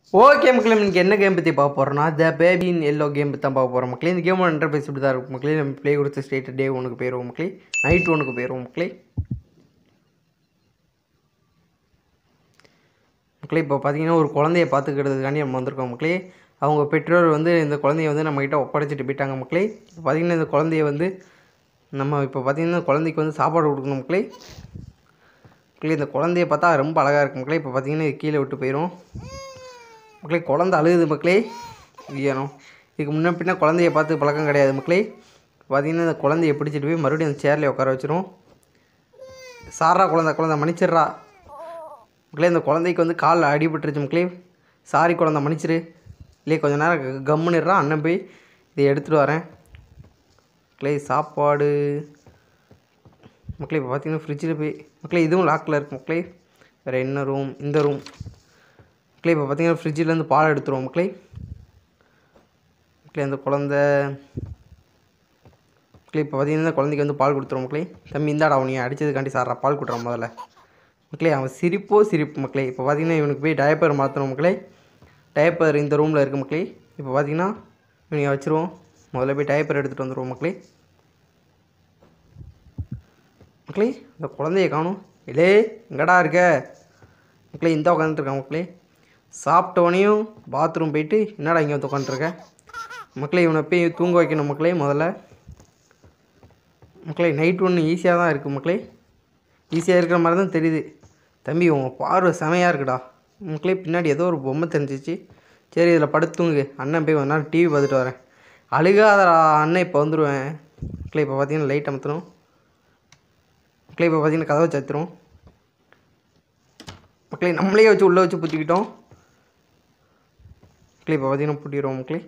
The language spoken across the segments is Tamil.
ஓகே மக்களே இன்னைக்கு என்ன கேம் பற்றி பார்க்க போகிறோம்னா த பேபின் எல்லோ கேம் பற்றி தான் பார்க்க போகிறோம் மக்களே இந்த கேமோட இன்டர்ஃபேஸ் இப்படி தான் இருக்கும் மக்களே நம்ம ப்ளே கொடுத்த ஸ்டேட் டே ஒன்றுக்கு போயிடுவோம் மக்களே நைட் ஒன்றுக்கு போயிடுவோம் மக்களே மக்களே இப்போ பார்த்தீங்கன்னா ஒரு குழந்தைய பார்த்துக்கிறதுக்காண்டி நம்ம வந்திருக்கோம் மக்களே அவங்க பெற்றோர் வந்து இந்த குழந்தைய வந்து நம்மக்கிட்ட ஒப்படைச்சிட்டு போயிட்டாங்க மக்களே இப்போ பார்த்தீங்கன்னா இந்த குழந்தைய வந்து நம்ம இப்போ பார்த்தீங்கன்னா குழந்தைக்கு வந்து சாப்பாடு கொடுக்கணும் மக்களே மக்களே இந்த குழந்தைய பார்த்தா ரொம்ப அழகாக இருக்கு மக்களே இப்போ பார்த்தீங்கன்னா இது கீழே விட்டு போயிடும் மக்களே குழந்தை அழுகுது மக்களே ஐயணும் இதுக்கு முன்ன பின்ன குழந்தைய பார்த்து பழக்கம் கிடையாது மக்களே பார்த்தீங்கன்னா இந்த குழந்தைய பிடிச்சிட்டு போய் மறுபடியும் அந்த சேர்லேயே உட்கார வச்சிரும் சாரா குழந்தை குழந்தை மன்னிச்சிடுறா மக்களே இந்த குழந்தைக்கு வந்து காலில் அடிபட்டுருச்சு மக்களே சாரி குழந்தை மன்னிச்சிரு இல்லையே கொஞ்ச நேரம் க- கம்முன்னுடுறா அண்ணன் போய் இதை எடுத்துகிட்டு வரேன் மக்களே சாப்பாடு மக்களே இப்போ பார்த்தீங்கன்னா ஃப்ரிட்ஜில் போய் மக்களே இதுவும் லாக்கில் இருக்கு மக்களே வேறு என்ன ரூம் இந்த ரூம் மக்களே இப்போ பார்த்தீங்கன்னா ஃப்ரிட்ஜிலேருந்து பால் எடுத்துருவோம் மக்களே மக்களே அந்த குழந்த மக்களே இப்போ பார்த்தீங்கன்னா இந்த குழந்தைக்கு வந்து பால் கொடுத்துருவோம் மக்களே தம்பி இந்தாடா நீ அடித்ததுக்காண்டி சாரா பால் கொடுத்துறான் முதல்ல மக்களே அவன் சிரிப்போ சிரிப்பு மக்களே இப்போ பார்த்தீங்கன்னா இவனுக்கு போய் டயப்பர் மாற்றணும் மக்களே டயப்பர் இந்த ரூமில் இருக்குது மக்களே இப்போ பார்த்தீங்கன்னா இவனை வச்சுருவோம் முதல்ல போய் டயப்பர் எடுத்துகிட்டு வந்துடுவோம் மக்களே மக்களே இந்த குழந்தைய காணும் இலே எங்கடா இருக்க மக்களே இந்த உட்காந்துருக்கான் மக்களே சாப்பிட்டவனையும் பாத்ரூம் போயிட்டு என்னடா இங்கே வந்து உட்காந்துருக்க மக்களே இவனை போய் தூங்க வைக்கணும் மக்களே முதல்ல மக்களே நைட் ஒன்று ஈஸியாக தான் இருக்குது மக்களே ஈஸியாக இருக்கிற மாதிரி தான் தெரியுது தம்பி உன் பார்வை செமையாக இருக்குடா மக்களே பின்னாடி ஏதோ ஒரு பொம்மை தெரிஞ்சிச்சு சரி இதில் படுத்துங்க அண்ணன் போய் ஒரு நாள் டிவி பார்த்துட்டு வரேன் அழுகாதடா அண்ணன் இப்போ வந்துடுவேன் மக்களே இப்போ பார்த்தீங்கன்னா லைட் அமுத்தணும் மக்களே இப்போ பார்த்தீங்கன்னா கதவை சத்துரும் மக்களே நம்மளே வச்சு உள்ளே வச்சு புத்திக்கிட்டோம் மக்களே இப்போ பார்த்தீங்கன்னா பூட்டிடுவோம் மக்களே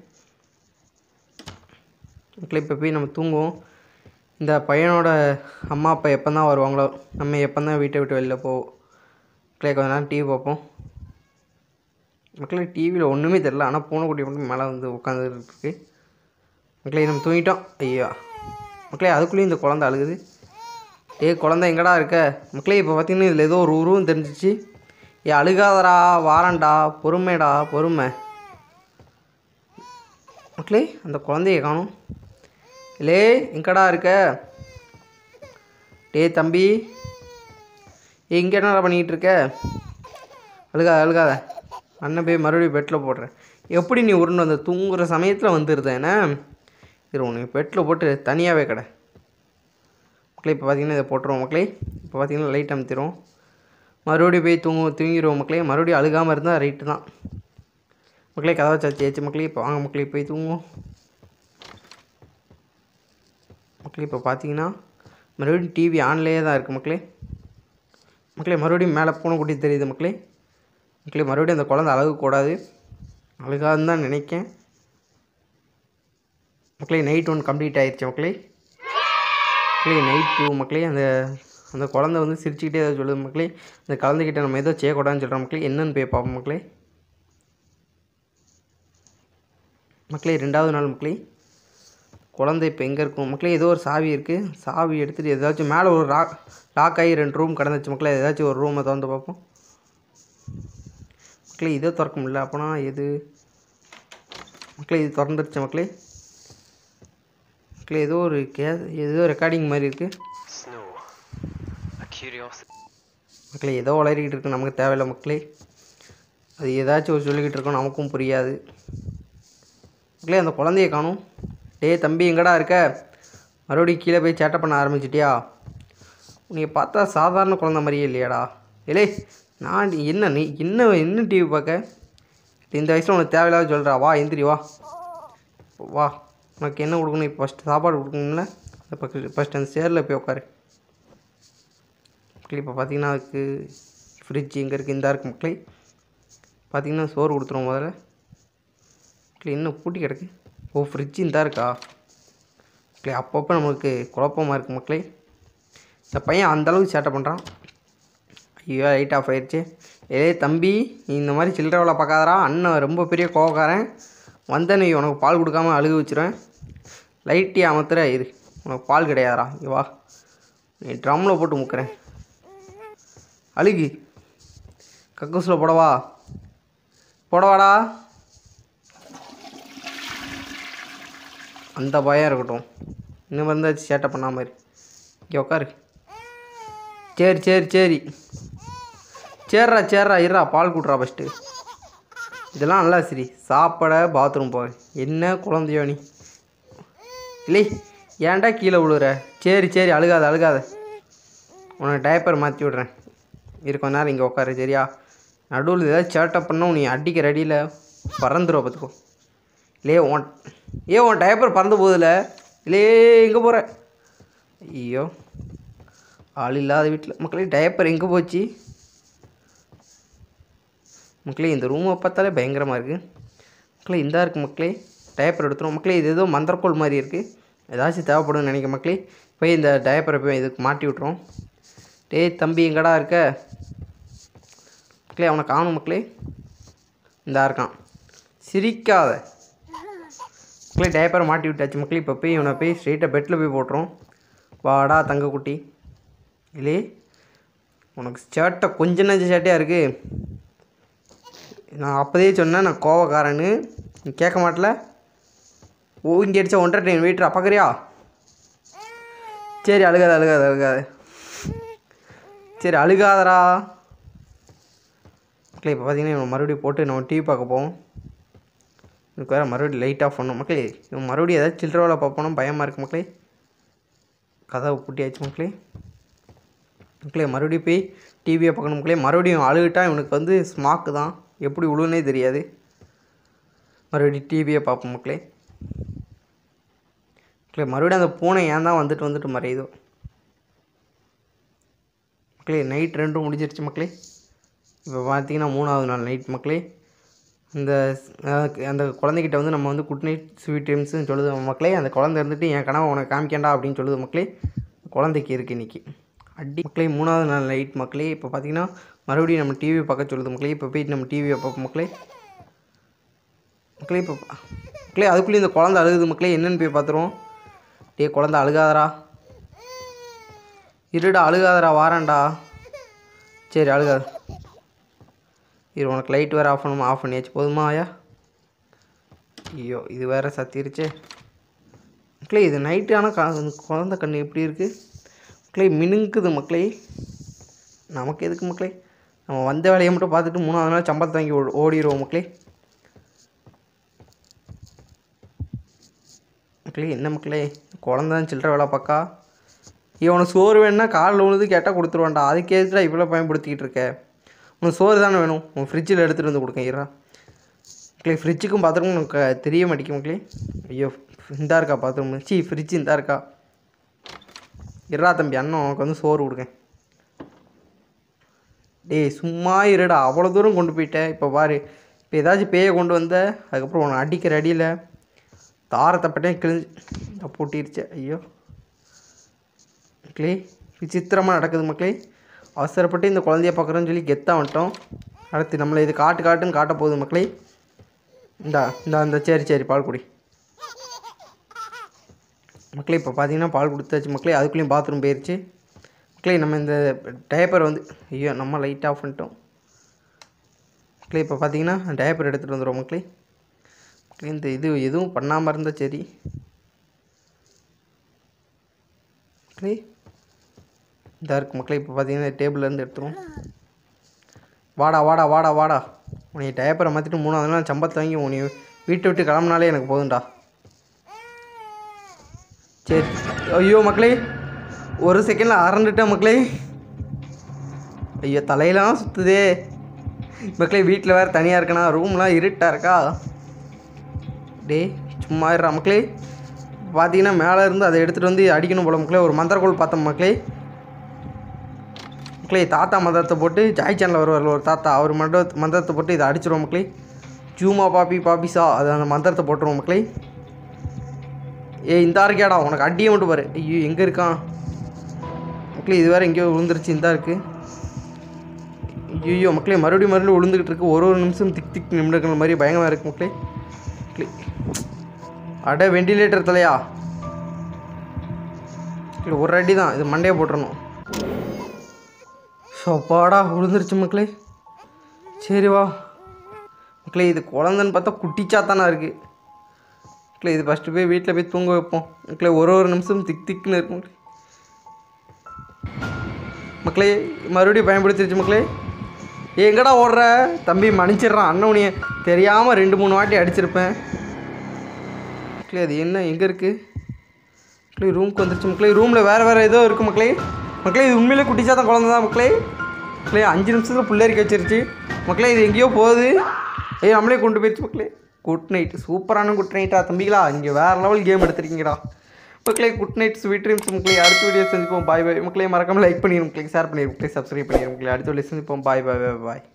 மக்களே இப்போ போய் நம்ம தூங்குவோம் இந்த பையனோட அம்மா அப்பா எப்போ தான் வருவாங்களோ நம்ம எப்போ தான் வீட்டை விட்டு வெளில போவோம் மக்களே கொஞ்ச நேரம் டிவி பார்ப்போம் மக்களே டிவியில் ஒன்றுமே தெரில ஆனால் பூனைக்குட்டி மட்டும் மேலே வந்து உட்காந்துட்டு இருக்கு மக்களே நம்ம தூங்கிட்டோம் ஐயா மக்களே அதுக்குள்ளேயும் இந்த குழந்தை அழுகுது ஏய் குழந்தை எங்கடா இருக்க மக்களே இப்போ பார்த்தீங்கன்னா இதில் ஏதோ ஒரு உருவம் தெரிஞ்சிச்சு ஏ அழுகாதடா வாரண்டா பொறுமைடா பொறுமை மக்களே அந்த குழந்தைய காணும் இல்லே எங்கடா இருக்க டேய் தம்பி ஏ இங்கே என்னடா பண்ணிக்கிட்டு இருக்க அழுகாத அழுகாத அண்ணன் போய் மறுபடியும் பெட்டில் போடுறேன் எப்படி நீ உருண்டு வந்த தூங்குற சமயத்தில் வந்துருந்தேனே இரு உனக்கு பெட்டில் போட்டு தனியாகவே கடை மக்களே இப்போ பார்த்தீங்கன்னா இதை போட்டுருவோம் மக்களே இப்போ பார்த்தீங்கன்னா லைட் அமுத்திடுவோம் மறுபடியும் போய் தூங்கு தூங்கிடுவோம் மக்களே மறுபடியும் அழுகாமல் இருந்தால் ரைட்டு தான் மக்களே கதவை சாச்சி ஏச்சு மக்களே இப்போ வாங்க மக்களே போய் தூங்குவோம் மக்களே இப்போ பார்த்தீங்கன்னா மறுபடியும் டிவி ஆன்லேயே தான் இருக்குது மக்களே மக்களே மறுபடியும் மேலே பூனைக்குட்டி தெரியுது மக்களே மக்களே மறுபடியும் அந்த குழந்தை அழகக்கூடாது அழுகாதுன்னு தான் நினைக்கேன் மக்களே நைட் ஒன் கம்ப்ளீட் ஆயிடுச்சு மக்களே மக்களே நைட் டூ மக்களே அந்த அந்த குழந்தை வந்து சிரிச்சுக்கிட்டே ஏதோ சொல்லுது மக்களே அந்த குழந்தைகிட்ட நம்ம ஏதோ செய்யக்கூடாதுன்னு சொல்கிறோம் மக்களே என்னன்னு போய் பார்ப்போம் மக்களே மக்களே ரெண்டாவது நாள் மக்களே குழந்தை இப்போ எங்கே இருக்கும் மக்களே ஏதோ ஒரு சாவி இருக்குது சாவி எடுத்துகிட்டு ஏதாச்சும் மேலே ஒரு லாக் லாக் ஆகி ரெண்டு ரூம் கிடந்துச்சு மக்களே ஏதாச்சும் ஒரு ரூமை திறந்து பார்ப்போம் மக்களே இதே திறக்க முடியல அப்போனா எது மக்களே இது திறந்துருச்சு மக்களே மக்களே ஏதோ ஒரு கே ஏதோ ரெக்கார்டிங் மாதிரி இருக்குது Snow, a curiosity. மக்களே ஏதோ வளரிக்கிட்டு இருக்கு நமக்கு தேவையில்லை மக்களே அது ஏதாச்சும் ஒரு சொல்லிக்கிட்டு இருக்கோம் நமக்கும் புரியாது மக்களே அந்த குழந்தைய காணும் டேய் தம்பி எங்கடா இருக்க மறுபடியும் கீழே போய் சேட்டை பண்ண ஆரம்பிச்சிட்டியா உன்னைய பார்த்தா சாதாரண குழந்தை மாதிரியே இல்லையாடா ஏலே நான் நீ என்ன நீ என்ன என்ன டிவி பார்க்க இந்த வயசில் உனக்கு தேவையில்லாத சொல்கிறா வா எந்திரி வா வா உனக்கு என்ன கொடுக்கணும் இப்போ ஃபஸ்ட்டு சாப்பாடு கொடுக்கணும்ல இப்போ ஃபஸ்ட்டு அந்த சேரில் போய் உட்காரு மக்களே இப்போ பார்த்தீங்கன்னா அதுக்கு ஃப்ரிட்ஜ் எங்கே இருக்குது இந்த இருக்குது மக்களே பார்த்தீங்கன்னா சோறு கொடுத்துருவோம் முதல்ல மக்களே இன்னும் பூட்டி கிடக்கு ஓ ஃப்ரிட்ஜ் இந்த இருக்கா மக்களே அப்பப்போ நம்மளுக்கு குழப்பமாக இருக்குது மக்களே இந்த பையன் அந்த அளவுக்கு சேட்டை பண்ணுறான் ஐயோ லைட் ஆஃப் ஆயிடுச்சு ஏ தம்பி நீ இந்த மாதிரி சில்லறை வேலை பார்க்காதடா அண்ணன் ரொம்ப பெரிய கோவக்காரன் வந்த நீ உனக்கு பால் கொடுக்காம அழுக வச்சிருவேன் லைட்டி அமர்த்துற இரு உனக்கு பால் கிடையாதுடா இங்க வா நீ ட்ரம்மில் போட்டு முக்கிறேன் அழுகி கக்கூஸில் போடவா போடவாடா அந்த பயம் இருக்கட்டும் இன்னும் வந்தாச்சு சேட்டை பண்ணாம இரு இங்கே உட்காரு சரி சரி சரி சரிடா சரிடா இருடா பால் கூட்டுறா ஃபஸ்ட்டு இதெல்லாம் நல்லா சரி சாப்பாட பாத்ரூம் போய் என்ன குழந்தையோ நீ இல்லை ஏன்டா கீழே விழுற சரி சரி அழுகாத அழுகாத உனக்கு டயப்பர் மாற்றி விட்றேன் இரு கொஞ்ச நேரம் இங்கே உட்காரு சரியா நடுவில் ஏதாவது சேட்டை பண்ணோம் நீ அடிக்கிற அடியில் பறந்துடும் பார்த்துக்கோ இல்லையே உன் ஏ உன் டயப்பர் பறந்து போகுதுல இல்லையே எங்கே போகிற ஐயோ ஆள் இல்லாத வீட்டில் மக்களே டயப்பர் எங்கே போச்சு மக்களே இந்த ரூமை பார்த்தாலே பயங்கரமாக இருக்குது மக்களே இந்தா இருக்குது மக்களே டயப்பர் எடுத்துரும் மக்களே இது ஏதோ மந்திரக்கோள் மாதிரி இருக்குது ஏதாச்சும் தேவைப்படும்னு நினைக்க மக்களே போய் இந்த டயப்பரை போய் இதுக்கு மாட்டி விட்ருவோம் டேய் தம்பி எங்கடா இருக்க மக்களே அவனை காணும் மக்களே இந்தா இருக்கான் சிரிக்காத மக்களே டயப்பரை மாட்டி விட்டாச்சு மக்களே இப்போ போய் இவனை போய் ஸ்ட்ரெயிட்டாக பெட்டில் போய் போட்டுரும் வாடா தங்கக்குட்டி இல்லே உனக்கு சேட்டை கொஞ்ச நஞ்ச சேட்டையாக இருக்குது நான் அப்போதே சொன்னேன் நான் கோவக்காரன்னு நீ கேட்க மாட்டல ஓ இங்கே அடிச்சா ஒன்றரை ட்ரெயின் வெயிட்ரா பார்க்குறியா சரி அழுகாத அழுகாத அழுகாத சரி அழுகாதடா மக்களே இப்போ பார்த்தீங்கன்னா இவன் மறுபடியும் போட்டு நம்ம டிவி பார்க்க போவோம் எனக்கு வேறு மறுபடியும் லைட் ஆஃப் பண்ணணும் மக்களே இவன் மறுபடியும் ஏதாச்சும் சில்லற வேலை பார்ப்போம் பயமாக இருக்குது மக்களே கதவை பூட்டியாச்சு மக்களே மக்களே மறுபடியும் போய் டிவியை பார்க்கணும் மக்களே மறுபடியும் அழுகிட்டா இவனுக்கு வந்து ஸ்மாக்கு தான் எப்படி விழுவுனே தெரியாது மறுபடியும் டிவியை பார்ப்போம் மக்களே மக்களே மறுபடியும் அந்த பூனை ஏன் தான் வந்துட்டு வந்துட்டு மறையுதோ மக்களே நைட் ரெண்டும் முடிஞ்சிருச்சு மக்களே இப்போ பார்த்தீங்கன்னா மூணாவது நாள் நைட் மக்களே இந்த அஹ், அந்த குழந்தைகிட்ட வந்து நம்ம வந்து குட் நைட் ஸ்வீட் ட்ரீம்ஸ்னு சொல்லுது மக்களே அந்த குழந்தை இருந்துட்டு என் கனவை உனக்கு காமிக்கண்டா அப்படின்னு சொல்லுது மக்களே குழந்தைக்கு இருக்குது இன்னைக்கு அடி மக்களே மூணாவது நாள் நைட் மக்களே இப்போ பார்த்தீங்கன்னா மறுபடியும் நம்ம டிவி பார்க்க சொல்லுது மக்களே இப்போ போயிட்டு நம்ம டிவியை பார்ப்போம் மக்களே மக்களே இப்போ மக்களே அதுக்குள்ளேயும் இந்த குழந்தை அழுகுது மக்களே என்னன்னு போய் பார்த்துருவோம் டே குழந்தை அழுகாதடா இருடா அழுகாதடா வாரேன்டா சரி அழுகாத இரு உனக்கு லைட் வேறு ஆஃப் பண்ணுமா ஆஃப் பண்ணியாச்சு போதுமா ஆயா ஐயோ இது வேறு சத்திருச்சே மக்களே இது நைட்டு ஆனால் கா இந்த குழந்த கண்ணு எப்படி இருக்குது மக்களே மினுங்குது மக்களே நமக்கு எதுக்கு மக்களே நம்ம வந்த வேலையை மட்டும் பார்த்துட்டு மூணாவது நாள் சம்பளத்தை வாங்கி ஓ- ஓடிடுவோம் மக்களே மக்களே என்ன மக்களே குழந்தை சில்லற வேலை பார்க்கா இவனை சோறு வேணுன்னா காலில் விழுந்து கேட்டால் கொடுத்துருவான்டா அதுக்கு எதுக்குடா இவ்வளோ பயன்படுத்திக்கிட்டு இருக்க உனக்கு சோறு தானே வேணும் உன் ஃப்ரிட்ஜில் எடுத்துகிட்டு வந்து கொடுங்க இரா மக்களே ஃப்ரிட்ஜுக்கும் பாத்ரூமும் உனக்கு தெரிய மாட்டேங்க மக்களே ஐயோ இந்தா இருக்கா பாத்ரூம் சி ஃப்ரிட்ஜ் இந்தா இருக்கா இருடா தம்பி அண்ணன் உனக்கு வந்து சோறு கொடுங்க டேய் சும்மா இருடா அவ்வளோ தூரம் கொண்டு போயிட்டேன் இப்போ பாரு இப்போ ஏதாச்சும் பேயை கொண்டு வந்த அதுக்கப்புறம் உன்னை அடிக்கிற அடியில் தாரத்தப்பட்டே கிழிஞ்சு பூட்டிருச்சு ஐயோ மக்களே விசித்திரமாக நடக்குது மக்களே அவசரப்பட்டு இந்த குழந்தைய பார்க்குறோன்னு சொல்லி கெத்தாக வந்துட்டோம் அடுத்து நம்மளை இது காட்டு காட்டுன்னு காட்ட போகுது மக்களே இந்தா இந்த இந்த சரி சரி பால் குடி மக்களே இப்போ பார்த்தீங்கன்னா பால் கொடுத்தாச்சு மக்களே அதுக்குள்ளேயும் பாத்ரூம் போயிருச்சு மக்களே நம்ம இந்த டயப்பர் வந்து ஐயோ நம்ம லைட் ஆஃப் பண்ணிட்டோம் மக்களே இப்போ பார்த்தீங்கன்னா டயப்பர் எடுத்துகிட்டு வந்துடுவோம் மக்களே மக்களே இந்த இது எதுவும் பண்ணாமல் இருந்தால் சரி மக்களே இதாக இருக்கு மக்களே இப்போ பார்த்தீங்கன்னா டேபிள்லேருந்து எடுத்துருவோம் வாடா வாடா வாடா வாடா உன்னை டயப்பரை மாற்றிட்டு மூணாவது நாள் சம்பளத்தை வாங்கி உன்னை வீட்டை விட்டு கிளம்புனாலே எனக்கு போதும்டா சரி ஐயோ மக்களே ஒரு செகண்டில் அரண்டுட்டேன் மக்களே ஐயோ தலையெல்லாம் சுற்றுதே மக்களே வீட்டில் வேறு தனியாக இருக்கனா ரூம்லாம் இருட்டாக இருக்கா டேய் சும்மா இருடா மக்களே பார்த்தீங்கன்னா மேலே இருந்து அதை எடுத்துகிட்டு வந்து அடிக்கணும் போல மக்களே ஒரு மந்திரக்கோள் பார்த்தோம் மக்களே மக்களே தாத்தா மந்திரத்தை போட்டு ஜாய் சேனலில் வருவார் ஒரு தாத்தா அவர் மண்ட மந்திரத்தை போட்டு இதை அடிச்சிருவோம் மக்களே ஜூமா பாப்பி பாப்பிசா அது அந்த மந்திரத்தை போட்டுருவோம் மக்களே ஏய் இந்தா இருக்கியாடா உனக்கு அடியை மட்டும் பாரு ஐயோ எங்கே இருக்கான் மக்களே இது வேறு எங்கேயோ விழுந்துருச்சு இந்தா இருக்கு ஐயோ மக்களே மறுபடியும் மறுபடியும் விழுந்துக்கிட்டு இருக்கு ஒரு ஒரு நிமிஷம் திக் திக் நிமிடங்கள் மாதிரி பயங்கரமாக இருக்கு மக்களே மக்களே அட வெண்டிலேட்டர் தலையா இல்லை ஒரு அடி தான் இது மண்டையை போட்டுறணும் சப்பாடா விழுந்துருச்சு மக்களே சரி வா மக்களே இது குழந்தைன்னு பார்த்தா குட்டிச்சாத்தானா இருக்குது மக்களே இது ஃபஸ்ட்டு போய் வீட்டில் போய் தூங்க வைப்போம் மக்களே ஒரு ஒரு நிமிஷம் திக் திக்குன்னு இருக்கும் மக்களே மறுபடியும் பயன்படுத்திருச்சு மக்களே ஏய், எங்கடா ஓடுற தம்பி மன்னிச்சிடுறான் அண்ணன் உனிய தெரியாமல் ரெண்டு மூணு வாட்டி அடிச்சிருப்பேன் மக்களே அது என்ன எங்கே இருக்குது மக்களே ரூமுக்கு வந்துருச்சு மக்களே ரூமில் வேறு வேறு ஏதோ இருக்குது மக்களே மக்களே இது உண்மையிலே குட்டிச்சாத்தான் குழந்தை தான் மக்களே மக்களே அஞ்சு நிமிஷத்தில் புள்ளரிக்க வச்சிருச்சு மக்களே இது எங்கேயோ போகுது ஏய் நம்மளே கொண்டு போயிடுச்சு மக்களே குட் நைட் சூப்பரான குட் நைட்டா தம்பிகளா இங்கே வேறு லெவல் கேம் எடுத்துருக்கீங்கடா மக்களே குட் நைட் ஸ்வீட் ட்ரீம்ஸ் மக்களே அடுத்த வீடியோ செஞ்சுப்போம் பாய் பாய் மக்களே மறக்காம லைக் பண்ணிடுங்க மக்களே ஷேர் பண்ணிடுங்க மக்களே சப்ஸ்கிரைப் பண்ணிடுங்க மக்களே அடுத்த வீடியோ செஞ்சுப்போம் பாய் பாய் பாய் பாய்